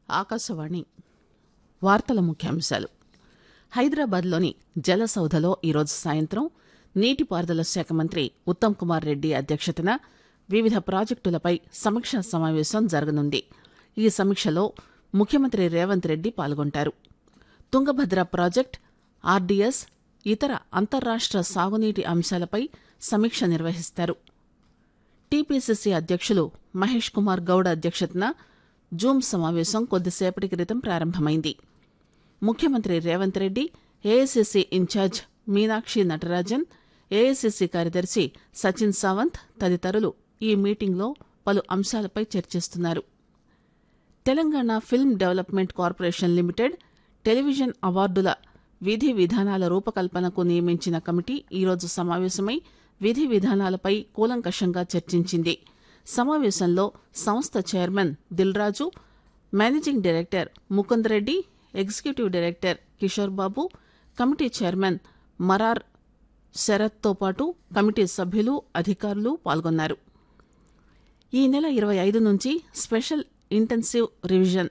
ఆకాశవాణి వార్తల ముఖ్యాంశాలు హైదరాబాద్లోని జలసౌధలో ఈరోజు సాయంత్రం నీటిపారుదల శాఖ మంత్రి ఉత్తమ్ కుమార్ రెడ్డి అధ్యక్షతన వివిధ ప్రాజెక్టులపై సమీక్షా సమావేశం జరగనుంది ఈ సమీక్షలో ముఖ్యమంత్రి రేవంత్ రెడ్డి పాల్గొంటారు తుంగభద్ర ప్రాజెక్ట్ ఆర్డీఎస్ ఇతర అంతర్రాష్ట్ర సాగునీటి అంశాలపై సమీక్ష నిర్వహిస్తారు టీపీసీసీ అధ్యక్షులు మహేష్ కుమార్ గౌడ్ అధ్యక్షతన జూమ్ సమావేశం కొద్దిసేపటి క్రితం ప్రారంభమైంది ముఖ్యమంత్రి Revanth Reddy AICC incharge Meenakshi Natarajan AICC కార్యదర్శి సచిన్ సావంత్ తదితరులు ఈ మీటింగ్లో పలు అంశాలపై చర్చిస్తున్నారు Telangana film development corporation limited television అవార్డుల విధి విధానాల రూపకల్పనకు నియమించిన కమిటీ ఈరోజు సమావేశమై విధి విధానాలపై కూలంకషంగా చర్చించింది సమావేశంలో సంస్థ chairman Dilraju managing director Mukund Reddy executive director Kishore Babu committee chairman Marar శరత్తో పాటు కమిటీ సభ్యులు అధికారులు పాల్గొన్నారు ఈ నెల ఇరవై ఐదు నుంచి స్పెషల్ ఇంటెన్సివ్ రివిజన్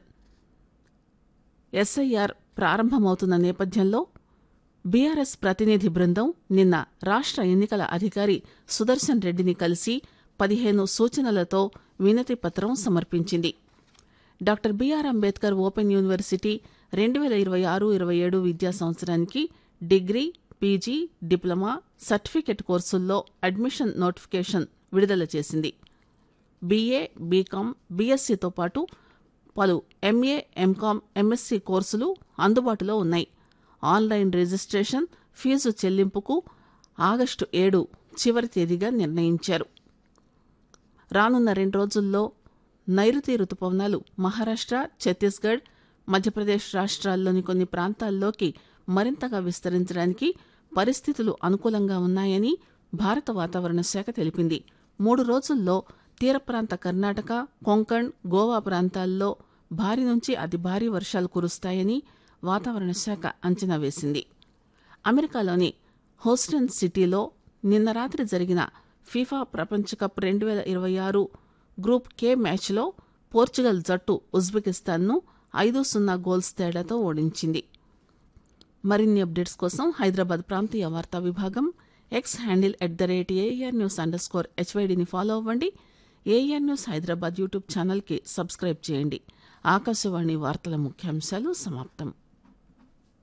ఎస్ఐఆర్ ప్రారంభమవుతున్న నేపథ్యంలో బీఆర్ఎస్ ప్రతినిధి బృందం నిన్న రాష్ట్ర ఎన్నికల అధికారి సుదర్శన్ రెడ్డిని కలిసి పదిహేను సూచనలతో వినతి పత్రం సమర్పించింది doctor BR Ambedkar open university రెండు వేల ఇరవై ఆరు ఇరవై ఏడు విద్యా సంవత్సరానికి డిగ్రీ పీజీ డిప్లొమా సర్టిఫికెట్ కోర్సుల్లో అడ్మిషన్ నోటిఫికేషన్ విడుదల చేసింది బీఏ బీకాం బీఎస్సీతో పాటు పలు ఎంఏ ఎంకాం ఎంఎస్సీ కోర్సులు అందుబాటులో ఉన్నాయి ఆన్లైన్ రిజిస్ట్రేషన్ ఫీజు చెల్లింపుకు ఆగస్టు ఏడు చివరి తేదీగా నిర్ణయించారు రానున్న రెండు రోజుల్లో నైరుతి రుతుపవనాలు మహారాష్ట్ర ఛత్తీస్గఢ్ మధ్యప్రదేశ్ రాష్ట్రాల్లోని కొన్ని ప్రాంతాల్లోకి మరింతగా విస్తరించడానికి పరిస్థితులు అనుకూలంగా ఉన్నాయని భారత వాతావరణ శాఖ తెలిపింది మూడు రోజుల్లో తీర ప్రాంత కర్ణాటక కొంకణ్ గోవా ప్రాంతాల్లో భారీ నుంచి అతి భారీ వర్షాలు కురుస్తాయని వాతావరణ శాఖ అంచనా వేసింది అమెరికాలోని హోస్టన్ సిటీలో నిన్న రాత్రి జరిగిన ఫీఫా ప్రపంచ కప్ రెండు వేల ఇరవై ఆరు గ్రూప్ కే మ్యాచ్లో పోర్చుగల్ జట్టు ఉజ్బెకిస్తాన్ను ఐదు సున్నా గోల్స్ తేడాతో ఓడించింది మరిన్ని అప్డేట్స్ కోసం హైదరాబాద్ ప్రాంతీయ వార్తా విభాగం X handle at the rate AR news underscore స్కోర్ హెచ్వైడిని ఫాలో అవ్వండి ఏఆర్ న్యూస్ హైదరాబాద్ యూట్యూబ్ ఛానల్కి సబ్స్క్రైబ్ చేయండి ఆకాశవాణి వార్తల ముఖ్యాంశాలు సమాప్తం